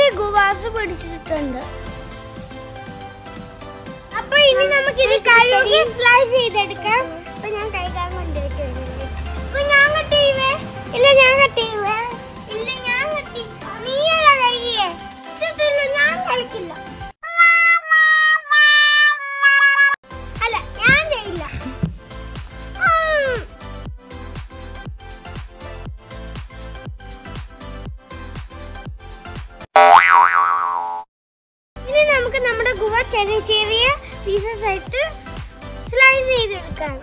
ഒത്തിരി ഗുവാസ് പിടിച്ചിട്ടുണ്ട് അപ്പൊ ഇനി നമുക്ക് ഇത് കഴുകി സ്ലൈസ് ചെയ്തെടുക്കാം അപ്പൊ ഞാൻ കൈകാൻ കൊണ്ടുപോയിട്ട് അപ്പൊ ഞാൻ കട്ട് ചെയ്യുവേ ഇല്ല ഞാൻ കട്ട് ചെയ്യുവേ ഇല്ല ഞാൻ കട്ടി നീയല്ല കഴുകിയേ ഇഷ്ടത്തില്ല ഞാൻ കളിക്കില്ല അല്ല ഞാൻ ചെയ്യില്ല ഉം. ഇനി നമുക്ക് നമ്മുടെ ഗുവ ചെറിയ ചെറിയ പീസസ് ആയിട്ട് സ്ലൈസ് ചെയ്തെടുക്കാം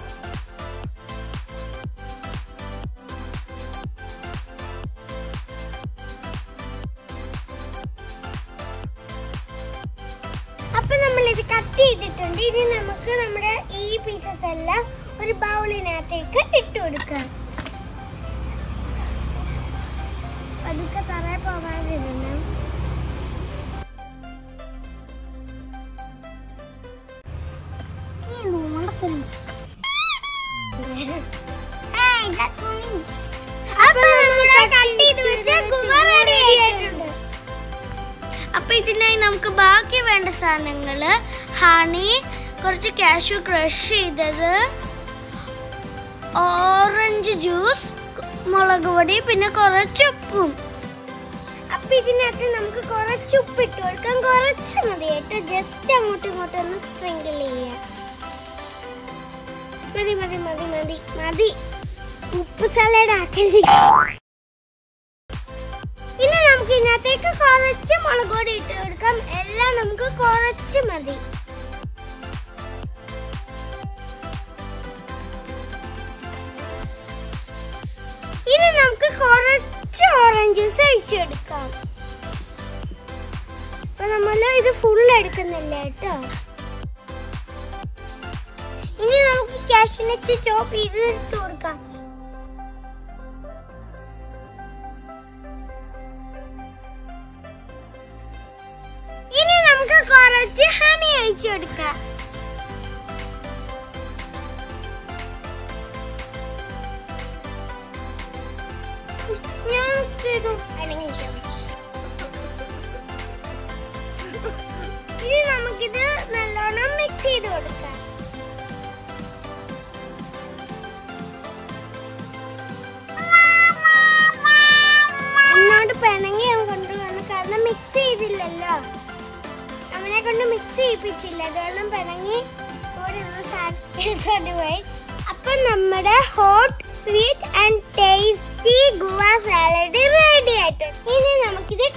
അപ്പൊ നമ്മൾ ഇത് കട്ട് ചെയ്തിട്ടുണ്ട് ഇനി നമുക്ക് നമ്മുടെ ഈ പീസസ് എല്ലാം ഒരു ബൗളിനകത്തേക്ക് ഇട്ട് കൊടുക്കാം അതൊക്കെ തറയെ പോകാതിരുന്നു അപ്പൊ ഇതിനായി നമുക്ക് ബാക്കി വേണ്ട സാധനങ്ങള് ഹണി കുറച്ച് കാഷ്യൂ ക്രഷ് ചെയ്തത് ഓറഞ്ച് ജ്യൂസ് മുളക് പൊടി പിന്നെ കുറച്ച് ഉപ്പും അപ്പൊ ഇതിനകത്ത് നമുക്ക് കുറച്ച് ഉപ്പ് ഇട്ട് കൊടുക്കാം കുറച്ച് മതി കേട്ടോ ജസ്റ്റ് അങ്ങോട്ടും ഇങ്ങോട്ടും ഒന്ന് സ്പ്രിങ്കിൾ ചെയ്യാം മതി മതി മതി മതി മതി ഉപ്പ് സലാഡ് ആക്കല്ലേ ഇനി നമുക്ക് ഇതിനകത്തേക്ക് കുറച്ച് മുളക് പൊടി ഇട്ട് കൊടുക്കാം എല്ലാം നമുക്ക് കുറച്ച് മതി ഇനി നമുക്ക് കുറച്ച് ഓറഞ്ച് ജ്യൂസ് ഒഴിച്ചെടുക്കാം അപ്പൊ നമ്മൾ ഇത് ഫുൾ എടുക്കുന്നില്ല കേട്ടോ ഇനി നമുക്ക് കാഷ്യൂനട്ട് ചോപ്പ് ചെയ്ത് ഇട്ട് കൊടുക്കാം ഇനി നമുക്ക് കുറച്ച് ഹണി ഒഴിച്ചു കൊടുക്കാം ഞാൻ ചെയ്തു ഇനി നമുക്കിത് നല്ലോണം മിക്സ് ചെയ്ത് കൊടുക്കാം എന്നോട് പിണങ്ങി ഞാൻ കൊണ്ടുവന്നു കാരണം മിക്സ് ചെയ്തില്ലല്ലോ അവനെ കൊണ്ട് മിക്സ് ചെയ്യിപ്പിച്ചില്ല അതുകൊണ്ട് പിണങ്ങി കൂടെ ഒന്ന് സാറ്റിസ്ഫൈഡ് പോയി അപ്പൊ നമ്മുടെ hot sweet and tasty guava salad ready ആയിട്ടുണ്ട് ഇനി നമുക്കിത്